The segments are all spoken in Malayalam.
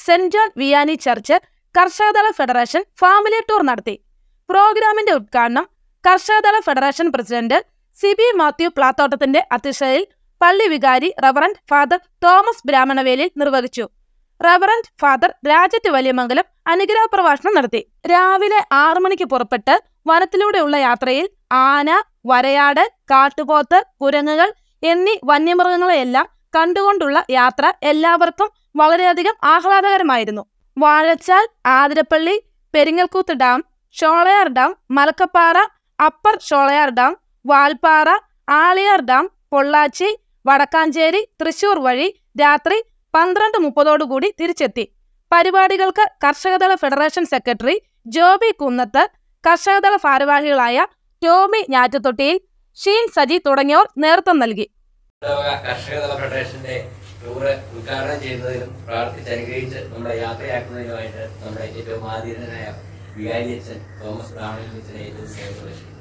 Saint John Vianney Church Karshakadala federation family tour നടത്തി പ്രോഗ്രാമിന്റെ ഉദ്ഘാടനം കർഷകദള ഫെഡറേഷൻ പ്രസിഡന്റ് സിബി മാത്യു പ്ലാത്തോട്ടത്തിന്റെ അധ്യക്ഷതയിൽ പള്ളി വികാരി റവറന്റ് ഫാദർ തോമസ് ബ്രാഹ്മണവേലിൽ നിർവഹിച്ചു റവറന്റ് ഫാദർ രാജറ്റ് വലിയമംഗലം അനുഗ്രഹ പ്രഭാഷണം നടത്തി രാവിലെ ആറു മണിക്ക് പുറപ്പെട്ട് വനത്തിലൂടെയുള്ള യാത്രയിൽ ആന വരയാട് കാട്ടുപോത്ത് കുരങ്ങുകൾ എന്നീ വന്യമൃഗങ്ങളെയെല്ലാം കണ്ടുകൊണ്ടുള്ള യാത്ര എല്ലാവർക്കും വളരെയധികം ആഹ്ലാദകരമായിരുന്നു Vazhachal Athirappilly Peringalkuthu dam Sholayar dam Malakkappara upper Sholayar dam Valparai Aliyar dam Pollachi Vadakkanchery Thrissur വഴി രാത്രി പന്ത്രണ്ട് മുപ്പതോടുകൂടി തിരിച്ചെത്തി പരിപാടികൾക്ക് കർഷകദള ഫെഡറേഷൻ സെക്രട്ടറി ജോബി കുന്നത്ത് കർഷകദള ഭാരവാഹികളായ ടോമി ഞാറ്റുതൊട്ടിയിൽ ഷീൻ സജി തുടങ്ങിയവർ നേതൃത്വം നൽകി ഇടവക കർഷകദള ഫെഡറേഷന്റെ ടൂറ് ഉദ്ഘാടനം ചെയ്യുന്നതിനും പ്രാർത്ഥിച്ച് അനുഗ്രഹിച്ച് നമ്മുടെ യാത്രയാക്കുന്നതിനുമായിട്ട് നമ്മുടെ ഏറ്റവും ആദരണീയനായ വികാരി അച്ഛൻ തോമസ് ബ്രാഹ്മണൻ അച്ഛനെ ഏറ്റവും സ്നേഹത്തോടെ ക്ഷണിക്കുന്നു.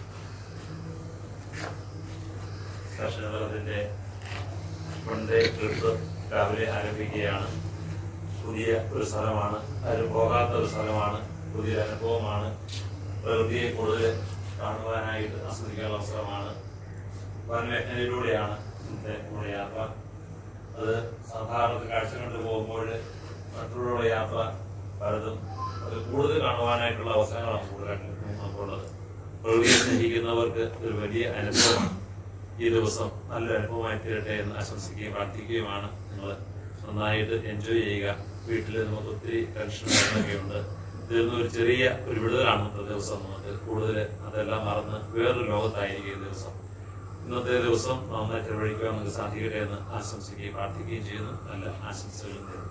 കർഷകതലത്തിന്റെ വൺഡേ ട്രിപ്പ് രാവിലെ ആരംഭിക്കുകയാണ് പുതിയ ഒരു സ്ഥലമാണ് ആരും പോകാത്ത ഒരു സ്ഥലമാണ് പുതിയൊരു അനുഭവമാണ് പ്രകൃതിയെ കൂടുതൽ കാണുവാനായിട്ട് ആസ്വദിക്കാനുള്ള അവസരമാണ് വനമേഖലയിലൂടെയാണ് ഇന്നത്തെ നമ്മുടെ യാത്ര അത് സാധാരണ കാഴ്ച കണ്ടു പോകുമ്പോൾ മറ്റുള്ള യാത്ര പലതും അത് കൂടുതൽ കാണുവാനായിട്ടുള്ള അവസരങ്ങളാണ് കൂടുതലായിട്ട് നമുക്കുള്ളത് പ്രകൃതിയെ സ്നേഹിക്കുന്നവർക്ക് ഒരു വലിയ അനുഭവമാണ് ഈ ദിവസം നല്ലൊരു അനുഭവമായി തീരട്ടെ എന്ന് ആശംസിക്കുകയും പ്രാർത്ഥിക്കുകയുമാണ് നിങ്ങൾ നന്നായിട്ട് എൻജോയ് ചെയ്യുക വീട്ടിൽ നമുക്ക് ഒത്തിരി ടെൻഷനുകളൊക്കെ ഉണ്ട് ഇതിൽ നിന്ന് ഒരു ചെറിയ ഒരു വിടുതലാണ് ഇന്നത്തെ ദിവസം നമുക്ക് കൂടുതൽ അതെല്ലാം മറന്ന് വേറൊരു ലോകത്തായിരിക്കും ഈ ദിവസം ഇന്നത്തെ ദിവസം നന്നായി ചെലവഴിക്കുവാൻ നമുക്ക് സാധിക്കട്ടെ എന്ന് ആശംസിക്കുകയും പ്രാർത്ഥിക്കുകയും ചെയ്യുന്നു നല്ല ആശംസകളും നേരുന്നു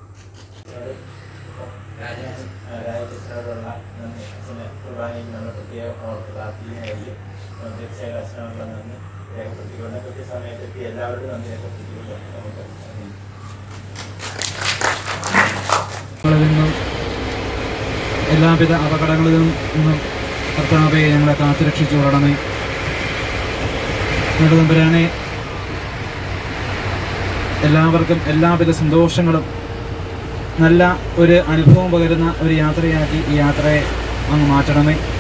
രാജ്യത്തിനോടുള്ള നന്ദി അച്ഛന് കുർബാനയിൽ നമ്മൾ പ്രത്യേകം ഓർത്ത് പ്രാർത്ഥിക്കുകയായിരിക്കും തീർച്ചയായും അച്ഛനോടുള്ള നന്ദി രേഖപ്പെടുത്തിക്കൊണ്ട് കൃത്യസമയത്തെത്തി എല്ലാവരുടെയും നന്ദി രേഖപ്പെടുത്തിക്കൊണ്ട് നമുക്ക് ഞങ്ങളിൽ നിന്നും എല്ലാവിധ അപകടങ്ങളിൽ നിന്നും കർത്താവെ ഞങ്ങളെ കാത്തുരക്ഷിച്ചു കൊള്ളണമേ നെടുതമ്പുരാനെ എല്ലാവർക്കും എല്ലാവിധ സന്തോഷങ്ങളും നല്ല ഒരു അനുഭവം പകരുന്ന ഒരു യാത്രയാക്കി ഈ യാത്രയെ അങ്ങ് മാറ്റണമേ